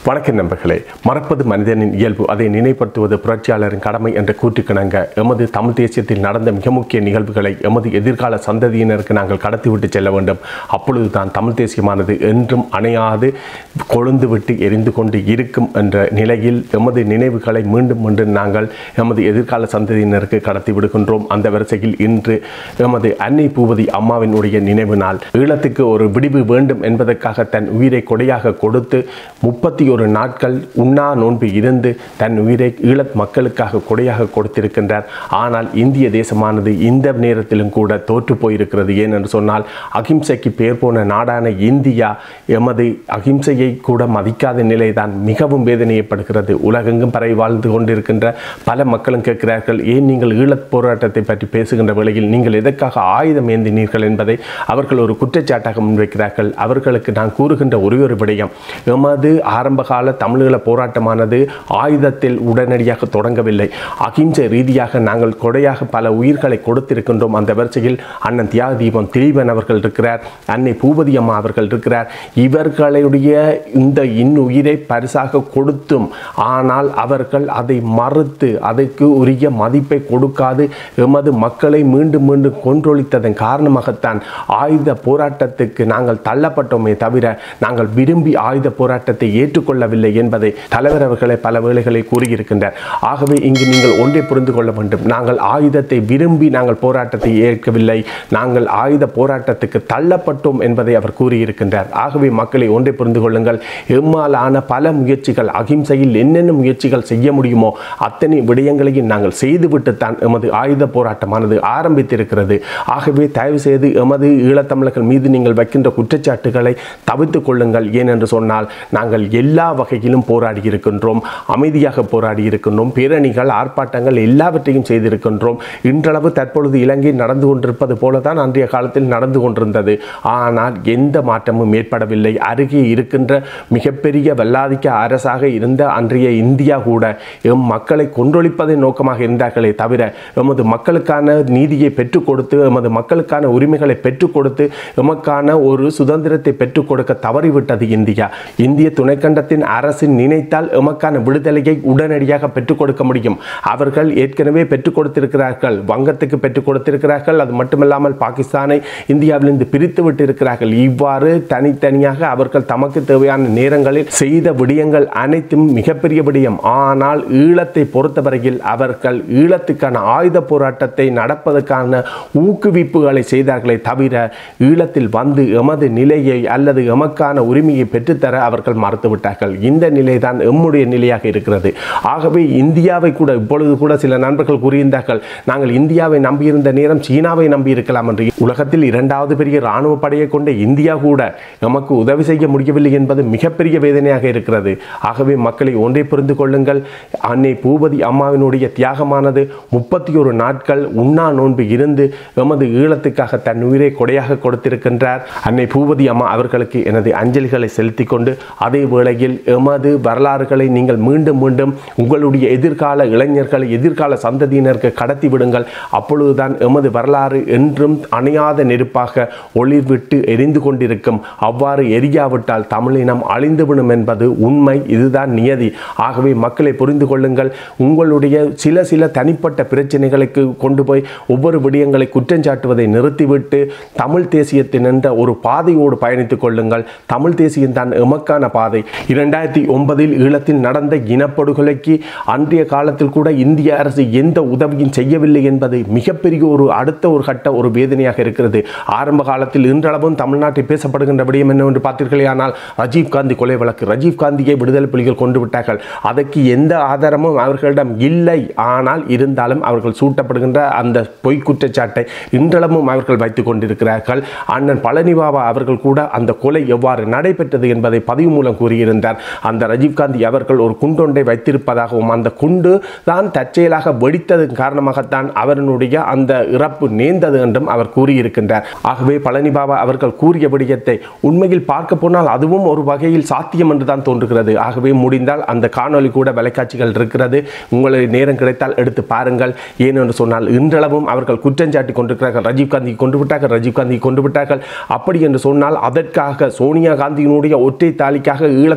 வணக்கம் நண்பர்களே மறப்பது மனிதனின் இயல்பு அதை நினைப்படுத்துவது புரட்சியாளரின் கடமை என்ற கூற்றுக்கிணங்க எமது தமிழ் தேசியத்தில் நடந்த மிக முக்கிய நிகழ்வுகளை எமது எதிர்கால சந்ததியினருக்கு நாங்கள் கடத்திவிட்டு செல்ல வேண்டும் அப்பொழுதுதான் தமிழ் தேசியமானது என்றும் அணையாது கொழுந்து விட்டு எரிந்து கொண்டு இருக்கும் என்ற நிலையில் எமது நினைவுகளை மீண்டும் மீண்டும் நாங்கள் எமது எதிர்கால சந்ததியினருக்கு கடத்தி விடுகின்றோம் அந்த வரிசையில் இன்று எமது அன்னை பூபதி அம்மாவினுடைய நினைவு நாள் ஈழத்துக்கு ஒரு விடிவு வேண்டும் என்பதற்காக தன் உயிரை கொடையாக கொடுத்து முப்பத்தி ஒரு நாட்கள் உண்ணா நோன்பு இருந்து தன் உயிரை ஈழத் மக்களுக்காக கொடையாக கொடுத்திருக்கின்றார் ஆனால் இந்திய தேசமானது இந்த நேரத்திலும் கூட தோற்று போயிருக்கிறது ஏனென்று சொன்னால் அகிம்சைக்கு பேர் போன நாடான இந்தியா எமது அகிம்சையை கூட மதிக்காத நிலைதான் மிகவும் வேதனையப்படுகிறது உலகெங்கும் பரவி வாழ்ந்து கொண்டிருக்கின்ற பல மக்களும் கேட்கிறார்கள் ஏன் நீங்கள் ஈழத் போராட்டத்தை பற்றி பேசுகின்ற வேளையில் நீங்கள் எதற்காக ஆயுதம் ஏந்தினீர்கள் என்பதை அவர்கள் ஒரு குற்றச்சாட்டாக முன்வைக்கிறார்கள் அவர்களுக்கு நான் கூறுகின்ற ஒரே ஒரு விடயம் எமது ஆரம்பகால தமிழீழ போராட்டமானது ஆயுதத்தில் உடனடியாக தொடங்கவில்லை அகிம்சை ரீதியாக நாங்கள் கொடையாக பல உயிர்களை கொடுத்திருக்கின்றோம் அந்த வரிசையில் அண்ணன் தியாக தீபம் திலீபன் அவர்கள் இருக்கிறார் அன்னை பூபதி அம்மா அவர்கள் இருக்கிறார் இவர்களுடைய இந்த இன்னுயிரை பரிசாக கொடுத்தும் ஆனால் அவர்கள் அதை மறுத்து அதற்கு உரிய மதிப்பை கொடுக்காது எமது மக்களை மீண்டும் மீண்டும் கொன்றொழித்ததன் காரணமாகத்தான் ஆயுத போராட்டத்துக்கு நாங்கள் தள்ளப்பட்டோமே தவிர நாங்கள் விரும்பி ஆயுத போராட்டத்தை ஏற்றுக்கொள்ளவில்லை என்பதை தலைவர் அவர்களை பல வேளைகளில் கூறியிருக்கின்றார் ஆகவே இங்கு நீங்கள் ஒன்றை புரிந்து கொள்ள வேண்டும் நாங்கள் ஆயுதத்தை விரும்பி நாங்கள் போராட்டத்தை ஏற்கவில்லை நாங்கள் ஆயுத போராட்டத்துக்கு தள்ளப்பட்டோம் என்பதை அவர் கூறியிருக்கின்றார் ஆகவே மக்களை ஒன்றை புரிந்து கொள்ளுங்கள் எம்மாலான பல முயற்சிகள் அகிம்சையில் என்னென்ன முயற்சிகள் செய்ய முடியுமோ அத்தனை விடயங்களையும் நாங்கள் செய்துவிட்டுத்தான் எமது ஆயுத போராட்டமானது ஆரம்பித்திருக்கிறது ஆகவே தயவு செய்து எமது ஈழத்தமிழர்கள் மீது நீங்கள் வைக்கின்ற குற்றச்சாட்டுகளை தவிர்த்து கொள்ளுங்கள் ஏனென்று சொன்னால் நாங்கள் எல்லா வகையிலும் போராடி இருக்கின்றோம் அமைதியாக போராடி இருக்கின்றோம் பேரணிகள் ஆர்ப்பாட்டங்கள் எல்லாவற்றையும் செய்திருக்கின்றோம் இன்றளவு தற்பொழுது இலங்கை நடந்து கொண்டிருப்பது போல தான் அன்றைய காலத்தில் நடந்து கொண்டிருந்தது ஆனால் எந்த மாற்றமும் ஏற்படவில்லை அருகே இருக்கின்ற மிகப்பெரிய வல்லாதிக்க அரசாக இருந்த அன்றைய இந்தியா கூட எம் மக்களை கொன்றொழிப்பதை நோக்கமாக இருந்தார்களே தவிர எமது மக்களுக்கான நீதியை பெற்றுக் கொடுத்து எமது மக்களுக்கான உரிமைகளை பெற்றுக் கொடுத்து எமக்கான ஒரு சுதந்திரத்தை பெற்றுக் கொடுக்க தவறிவிட்டது இந்தியா இந்திய துணைக்கண்டத்தின் அரசு நினைத்தால் எமக்கான விடுதலையை உடனடியாக பெற்றுக் கொடுக்க முடியும் அவர்கள் ஏற்கனவே பெற்றுக் கொடுத்திருக்கிறார்கள் வங்கத்துக்கு பெற்றுக் கொடுத்திருக்கிறார்கள் அது மட்டுமல்லாமல் பாகிஸ்தானை இந்தியாவிலிருந்து பிரித்து விட்டு இருக்கிறார்கள் இவ்வாறு தனித்தனியாக அவர்கள் தமக்கு தேவையான நேரங்களில் செய்த விடயங்கள் அனைத்தும் மிகப்பெரிய விடயம் ஆனால் ஈழத்தை பொறுத்தவரையில் அவர்கள் ஈழத்துக்கான ஆயுத போராட்டத்தை நடப்பதற்கான ஊக்குவிப்புகளை செய்தார்களே தவிர ஈழத்தில் வந்து எமது நிலையை அல்லது எமக்கான உரிமையை பெற்றுத்தர அவர்கள் மறுத்துவிட்டார்கள் இந்த நிலைதான் எம்முடைய நிலையாக இருக்கிறது ஆகவே இந்தியாவை கூட இப்பொழுது கூட சில நண்பர்கள் கூறியிருந்தார்கள் நாங்கள் இந்தியாவை நம்பியிருந்த நேரம் சீனாவை நம்பி இருக்கலாம் என்று உலகத்தில் இரண்டாவது பெரிய இராணுவ படையை கொண்ட இந்தியா கூட நமக்கு உதவி செய்ய முடியவில்லை என்பது மிகப்பெரிய வேதனையாக இருக்கிறது ஆகவே மக்களை ஒன்றை புரிந்து கொள்ளுங்கள் அன்னை பூபதி அம்மாவினுடைய தியாகமானது முப்பத்தி ஒரு நாட்கள் உண்ணா நோன்பு இருந்து எமது ஈழத்துக்காக தன் உயிரை கொடையாக கொடுத்திருக்கின்றார் அன்னை பூபதி அம்மா அவர்களுக்கு எனது அஞ்சலிகளை செலுத்திக் கொண்டு அதே வேளையில் எமது வரலாறுகளை நீங்கள் மீண்டும் மீண்டும் உங்களுடைய எதிர்கால இளைஞர்களை எதிர்கால சந்ததியினருக்கு கடத்தி விடுங்கள் அப்பொழுதுதான் எமது வரலாறு என்றும் அணையாத நெருப்பாக ஒளிர் விட்டு எரிந்து கொண்டிருக்கும் அவ்வாறு எரியாவிட்டால் தமிழினம் அழிந்துவிடும் என்பது உண்மை இதுதான் நியதி ஆகவே மக்களை புரிந்து கொள்ளுங்கள் உங்களுடைய சில சில தனிப்பட்ட பிரச்சனைகளுக்கு கொண்டு போய் ஒவ்வொரு விடயங்களை குற்றஞ்சாட்டுவதை நிறுத்திவிட்டு தமிழ் தேசியத்தின் என்ற ஒரு பாதையோடு பயணித்துக் கொள்ளுங்கள் தமிழ் தேசியம் தான் எமக்கான பாதை இரண்டாயிரத்தி ஒன்பதில் ஈழத்தில் நடந்த இனப்படுகொலைக்கு அன்றைய காலத்தில் கூட இந்திய அரசு எந்த உதவியும் செய்யவில்லை என்பது மிகப்பெரிய ஒரு அடுத்த ஒரு கட்ட ஒரு வேதனையாக இருக்கிறது ஆரம்ப காலத்தில் இன்றளவும் தமிழ்நாட்டில் பேசப்படுகின்ற விடயம் என்னவென்று பார்த்தீர்களே ஆனால் ராஜீவ் காந்தி கொலை வழக்கு ராஜீவ் காந்தியை விடுதலை புலிகள் கொண்டு விட்டார்கள் அதற்கு எந்த ஆதாரமும் அவர்களிடம் இல்லை ஆனால் இருந்தாலும் அவர்கள் சூட்டப்படுகின்ற அந்த பொய் குற்றச்சாட்டை இன்றளவும் அவர்கள் வைத்துக் கொண்டிருக்கிறார்கள் அண்ணன் பழனிபாபா அவர்கள் கூட அந்த கொலை எவ்வாறு நடைபெற்றது என்பதை பதிவு மூலம் கூறியிருந்தார் அந்த ராஜீவ்காந்தி அவர்கள் ஒரு குண்டொன்றை வைத்திருப்பதாகவும் அந்த குண்டு தான் தற்செயலாக வெடித்ததன் காரணமாகத்தான் அவருடைய அந்த இறப்பு நேர்ந்தது என்றும் அவர் கூறியிருக்கின்றார் ஆகவே பழனிபாபா அவர்கள் கூறிய விடயத்தை உண்மையில் பார்க்க போனால் அதுவும் ஒரு வகையில் சாத்தியம் என்று தான் தோன்றுகிறது ஆகவே முடிந்தால் அந்த காணொளி கூட வலைக்காட்சிகள் இருக்கிறது உங்களுக்கு நேரம் கிடைத்தால் எடுத்து பாருங்கள் ஏனென்று சொன்னால் இன்றளவும் அவர்கள் குற்றஞ்சாட்டி கொண்டிருக்கிறார்கள் ராஜீவ்காந்தி கொண்டு விட்டார்கள் ராஜீவ்காந்தி கொண்டு விட்டார்கள் அப்படி என்று சொன்னால் அதற்காக சோனியா காந்தியினுடைய ஒற்றை தாலிக்காக ஈழத்தில்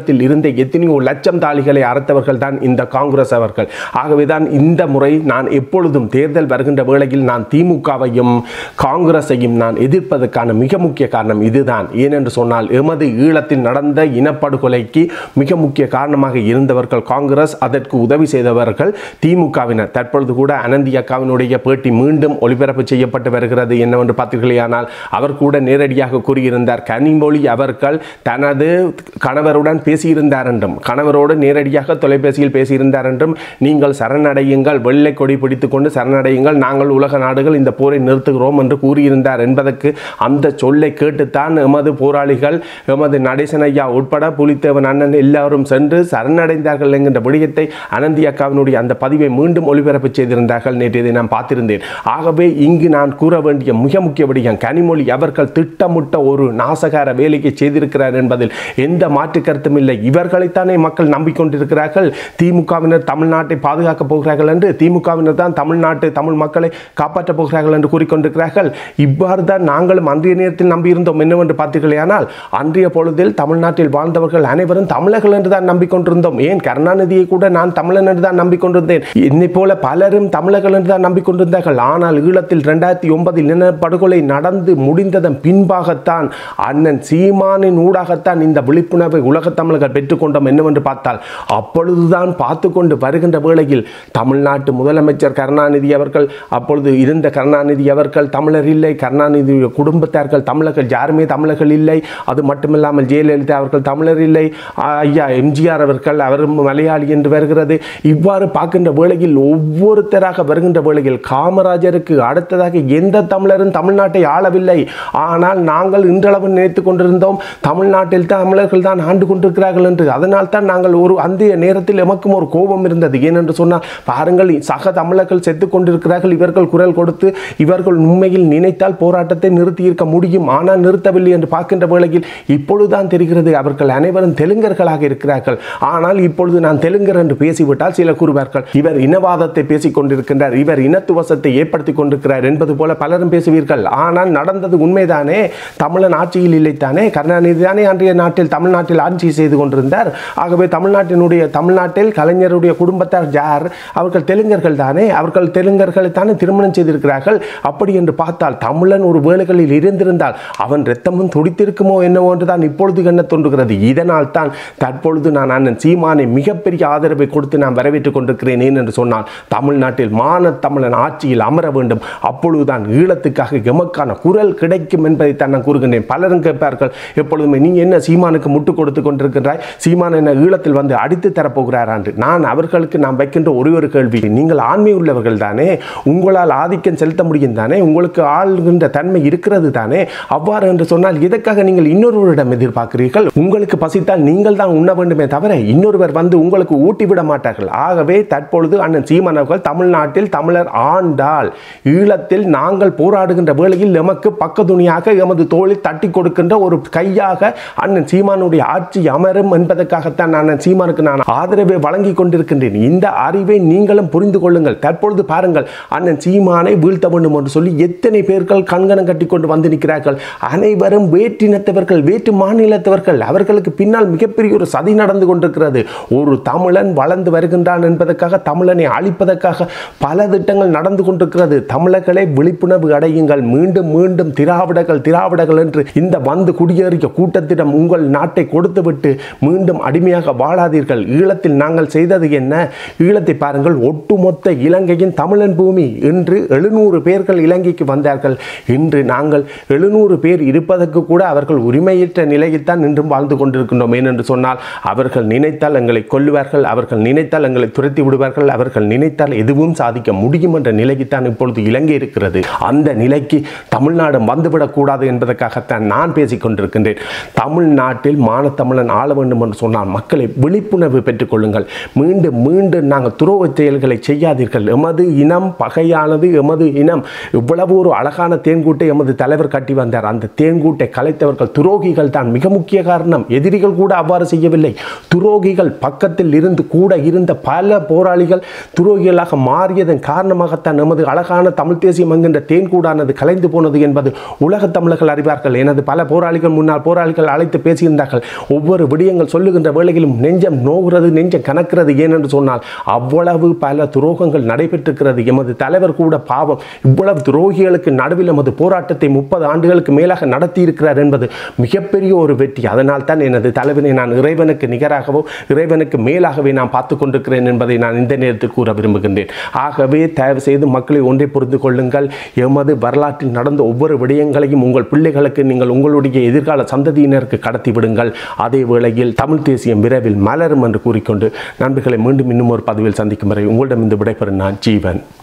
ஈழத்தில் இருந்த எத்தனையோ லட்சம் தாலிகளை அறுத்தவர்கள் தான் இந்த காங்கிரஸ் அவர்கள் ஆகவேதான் இந்த முறை நான் எப்பொழுதும் தேர்தல் வருகின்ற வேளையில் நான் திமுகவையும் காங்கிரஸையும் நான் எதிர்ப்பதற்கான மிக முக்கிய காரணம் இதுதான் ஏனென்று சொன்னால் எமது ஈழத்தில் நடந்த இனப்படுகொலைக்கு மிக முக்கிய காரணமாக இருந்தவர்கள் காங்கிரஸ் அதற்கு உதவி செய்தவர்கள் திமுகவினர் தற்பொழுது கூட அனந்தி அக்காவினுடைய பேட்டி மீண்டும் ஒளிபரப்பு செய்யப்பட்டு வருகிறது என்னவென்று பார்த்தீர்களேயானால் அவர் கூட நேரடியாக கூறியிருந்தார் கனிமொழி அவர்கள் தனது கணவருடன் பேசியிருந்தார் என்றும் கணவரோடு நேரடியாக தொலைபேசியில் பேசியிருந்தார் என்றும் நீங்கள் சரணடையுங்கள் வெள்ளை கொடி பிடித்துக் கொண்டு சரணடையுங்கள் நாங்கள் உலக நாடுகள் இந்த போரை நிறுத்துகிறோம் என்று கூறியிருந்தார் என்பதற்கு அந்த சொல்லை கேட்டுத்தான் எமது போராளிகள் எமது நடேசன் ஐயா உட்பட புலித்தேவன் அண்ணன் எல்லாரும் சென்று சரணடைந்தார்கள் என்கின்ற விடயத்தை அனந்தி அக்காவினுடைய அந்த பதிவை மீண்டும் ஒளிபரப்பு செய்திருந்தார்கள் நேற்று நான் பார்த்திருந்தேன் ஆகவே இங்கு நான் கூற வேண்டிய மிக முக்கிய விடயம் கனிமொழி அவர்கள் திட்டமிட்ட ஒரு நாசகார வேலையை செய்திருக்கிறார் என்பதில் எந்த மாற்று கருத்தும் இல்லை இவர்களைத்தானே மக்கள் நம்பிக்கொண்டிருக்கிறார்கள் திமுகவினர் தமிழ்நாட்டை பாதுகாக்கப் போகிறார்கள் என்று திமுகவினர் தான் தமிழ்நாட்டு தமிழ் மக்களை காப்பாற்றப் போகிறார்கள் என்று கூறிக்கொண்டிருக்கிறார்கள் இவ்வாறு தான் நாங்களும் அன்றைய நேரத்தில் நம்பியிருந்தோம் என்னவென்று பார்த்தீர்களேயானால் அன்றைய பொழுதில் தமிழ்நாட்டில் வாழ்ந்தவர்கள் அனைவரும் தமிழர்கள் என்று தான் நம்பிக்கொண்டிருந்தோம் ஏன் கருணாநிதியை கூட நான் தமிழன் என்று தான் நம்பிக்கொண்டிருந்தேன் என்னை போல பலரும் தமிழர்கள் என்று தான் நம்பிக்கொண்டிருந்தார்கள் ஆனால் ஈழத்தில் இரண்டாயிரத்தி ஒன்பதில் இனப்படுகொலை நடந்து முடிந்ததன் பின்பாகத்தான் அண்ணன் சீமானின் ஊடாகத்தான் இந்த விழிப்புணர்வை உலகத் தமிழர்கள் பெற்றுக்கொண்டோம் என்னவென்று பார்த்தால் அப்பொழுதுதான் பார்த்து கொண்டு வருகின்ற வேளையில் தமிழ்நாட்டு முதலமைச்சர் கருணாநிதி அவர்கள் அப்பொழுது இருந்த கருணாநிதி அவர்கள் தமிழர் இல்லை கருணாநிதி குடும்பத்தார்கள் தமிழர்கள் யாருமே தமிழர்கள் இல்லை அது மட்டுமில்லாமல் ஜெயலலிதா அவர்கள் தமிழர் இல்லை ஐயா எம்ஜிஆர் அவர்கள் அவரும் மலையாளி என்று வருகிறது இவ்வாறு பார்க்கின்ற வேளையில் ஒவ்வொருத்தராக வருகின்ற வேளையில் காமராஜருக்கு அடுத்ததாக எந்த தமிழரும் தமிழ்நாட்டை ஆளவில்லை ஆனால் நாங்கள் இன்றளவு நினைத்துக் கொண்டிருந்தோம் தமிழ்நாட்டில் தமிழர்கள் தான் ஆண்டு கொண்டிருக்கிறார்கள் என்று அதனால் தான் நாங்கள் ஒரு அந்த நேரத்தில் எமக்கும் ஒரு கோபம் இருந்தது ஏனென்று சொன்னால் பாருங்கள் சக தமிழர்கள் செத்துக் கொண்டிருக்கிறார்கள் இவர்கள் குரல் கொடுத்து இவர்கள் உண்மையில் நினைத்தால் போராட்டத்தை நிறுத்தியிருக்க முடியும் ஆனால் நிறுத்தவில்லை என்று பார்க்கின்ற வேளையில் இப்பொழுதுதான் தெரிகிறது அவர்கள் அனைவரும் தெலுங்கர்களாக இருக்கிறார்கள் ஆனால் இப்பொழுது நான் தெலுங்கர் என்று பேசிவிட்டால் சில கூறுவார்கள் இவர் இனவாதத்தை பேசிக் கொண்டிருக்கின்றார் இவர் இனத்துவசத்தை ஏற்படுத்திக் கொண்டிருக்கிறார் என்பது போல பலரும் பேசுவீர்கள் ஆனால் நடந்தது உண்மைதானே தமிழன் ஆட்சியில் இல்லைத்தானே கருணாநிதி தானே அன்றைய நாட்டில் தமிழ்நாட்டில் ஆட்சி செய்து கொண்டிருந்தார் ஆகவே தமிழ்நாட்டினுடைய தமிழ்நாட்டில் கலைஞருடைய குடும்பத்தார் யார் அவர்கள் தெலுங்கர்கள் தானே அவர்கள் தெலுங்கர்களை தானே திருமணம் செய்திருக்கிறார்கள் அப்படி என்று பார்த்தால் தமிழன் ஒரு வேலைகளில் இருந்திருந்தால் அவன் ரத்தமும் துடித்திருக்குமோ என்னவோ என்று தான் இப்பொழுது என்ன தோன்றுகிறது இதனால் தான் தற்பொழுது நான் அண்ணன் சீமானை மிகப்பெரிய ஆதரவை கொடுத்து நான் வரவேற்றுக் கொண்டிருக்கிறேன் ஏன் என்று சொன்னால் தமிழ்நாட்டில் மான தமிழன் ஆட்சியில் அமர வேண்டும் அப்பொழுதுதான் ஈழத்துக்காக எமக்கான குரல் கிடைக்கும் என்பதை தான் நான் கூறுகின்றேன் பலரும் கேட்பார்கள் எப்பொழுதுமே நீ என்ன சீமானுக்கு முட்டு கொடுத்து கொண்டிருக்கின்றாய் சீமான் என்ன ஈழத்தில் வந்து அடித்து தரப்போகிறார் என்று நான் அவர்களுக்கு நான் வைக்கின்ற ஒரே ஒரு கேள்வி நீங்கள் ஆண்மை உள்ளவர்கள் தானே உங்களால் ஆதிக்கம் செலுத்த முடியும் தானே உங்களுக்கு ஆளுகின்ற தன்மை இருக்கிறது தானே அவ்வாறு என்று சொன்னால் எதற்காக நீங்கள் இன்னொருவரிடம் எதிர்பார்க்கிறீர்கள் உங்களுக்கு பசித்தால் நீங்கள் தான் உண்ண வேண்டுமே தவிர இன்னொருவர் வந்து உங்களுக்கு ஊட்டி விட மாட்டார்கள் ஆகவே தற்பொழுது அண்ணன் சீமான் அவர்கள் தமிழ்நாட்டில் தமிழர் ஆண்டால் ஈழத்தில் நாங்கள் போராடுகின்ற வேளையில் எமக்கு பக்கதுணியாக எமது தோளில் தட்டி கொடுக்கின்ற ஒரு கையாக அண்ணன் சீமானுடைய ஆட்சி அமரும் என்பதற்காகத்தான் அண்ணன் சீமானுக்கு நான் ஆதரவை வழங்கி கொண்டிருக்கின்றேன் இந்த அறிவை நீங்களும் புரிந்து கொள்ளுங்கள் தற்பொழுது பாருங்கள் அண்ணன் சீமானை வீழ்த்த வேண்டும் என்று சொல்லி எத்தனை பேர்கள் கண்கணம் கட்டி கொண்டு வந்து நிற்கிறார்கள் அனைவரும் வேற்றினத்தவர்கள் வேற்று மாநிலத்தவர்கள் அவர்களுக்கு பின்னால் மிகப்பெரிய ஒரு சதி நடந்து கொண்டிருக்கிறது ஒரு தமிழன் வளர்ந்து வருகின்றான் என்பதற்காக தமிழனை அழிப்பதற்காக பல திட்டங்கள் நடந்து கொண்டிருக்கிறது தமிழர்களே விழிப்புணர்வு அடையுங்கள் மீண்டும் மீண்டும் திராவிடர்கள் திராவிடர்கள் என்று இந்த வந்து குடியேறிய கூட்டத்திடம் உங்கள் நாட்டை கொடுத்துவிட்டு மீண்டும் அடிமையாக வாழாதீர்கள் ஈழத்தில் நாங்கள் செய்தது என்ன ஈழத்தை பாருங்கள் ஒட்டுமொத்த இலங்கையின் தமிழன் பூமி இன்று எழுநூறு பேர்கள் இலங்கைக்கு வந்தார்கள் இன்று நாங்கள் எழுநூறு பேர் இருப்பதற்கு கூட அவர்கள் உரிமையற்ற நிலையில் தான் இன்றும் வாழ்ந்து கொண்டிருக்கின்றோம் ஏனென்று சொன்னால் அவர்கள் நினைத்தால் எங்களை கொல்லுவார்கள் அவர்கள் நினைத்தால் எங்களை துரத்தி விடுவார்கள் அவர்கள் நினைத்தால் எதுவும் சாதிக்க முடியும் என்ற நிலைக்கு தான் இப்பொழுது இலங்கை இருக்கிறது அந்த நிலைக்கு தமிழ்நாடு வந்துவிடக்கூடாது என்பதற்காகத்தான் நான் பேசிக் கொண்டிருக்கின்றேன் தமிழ்நாட்டில் மானத்தமிழன் ஆள வேண்டும் என்று சொன்னால் மக்களை விழிப்புணர்வு பெற்றுக் கொள்ளுங்கள் மீண்டும் மீண்டும் நாங்கள் துரோக செயல்களை செய்யாதீர்கள் எமது இனம் பகையானது எமது இனம் இவ்வளவு ஒரு அழகான தேன்கூட்டை எமது தலைவர் கட்டி வந்தார் அந்த தேன்கூட்டை கலைத்தவர்கள் துரோகிகள் தான் மிக முக்கிய காரணம் எதிரிகள் கூட அவ்வாறு செய்யவில்லை துரோகிகள் பக்கத்தில் இருந்து கூட இருந்த பல போராளிகள் துரோகிகளாக மாறியதன் காரணமாகத்தான் நமது அழகான தமிழ் தேசியம் என்கின்ற தேன்கூடானது கலைந்து போனது என்பது உலக தமிழர்கள் அறிவார்கள் எனது பல போராளிகள் முன்னால் போராளிகள் அழைத்து பேசியிருந்தார்கள் ஒவ்வொரு விடுதலை விடயங்கள் சொல்லுகின்ற வேளையிலும் நெஞ்சம் நோகிறது நெஞ்சம் கணக்கிறது ஏனென்று சொன்னால் அவ்வளவு பல துரோகங்கள் நடைபெற்றிருக்கிறது எமது தலைவர் கூட பாவம் இவ்வளவு துரோகிகளுக்கு நடுவில் எமது போராட்டத்தை முப்பது ஆண்டுகளுக்கு மேலாக நடத்தி இருக்கிறார் என்பது மிகப்பெரிய ஒரு வெற்றி அதனால் தான் எனது தலைவனை நான் இறைவனுக்கு நிகராகவோ இறைவனுக்கு மேலாகவே நான் பார்த்து கொண்டிருக்கிறேன் என்பதை நான் இந்த நேரத்தில் கூற விரும்புகின்றேன் ஆகவே தயவு செய்து மக்களை ஒன்றை புரிந்து கொள்ளுங்கள் எமது வரலாற்றில் நடந்த ஒவ்வொரு விடயங்களையும் உங்கள் பிள்ளைகளுக்கு நீங்கள் உங்களுடைய எதிர்கால சந்ததியினருக்கு கடத்தி விடுங்கள் அதே வேளையில் தமிழ் தேசியம் விரைவில் மலரும் என்று கூறிக்கொண்டு நண்பர்களை மீண்டும் இன்னும் ஒரு பதிவில் சந்திக்கும் வரை உங்களிடம் இந்த விடைபெறும் நான் ஜீவன்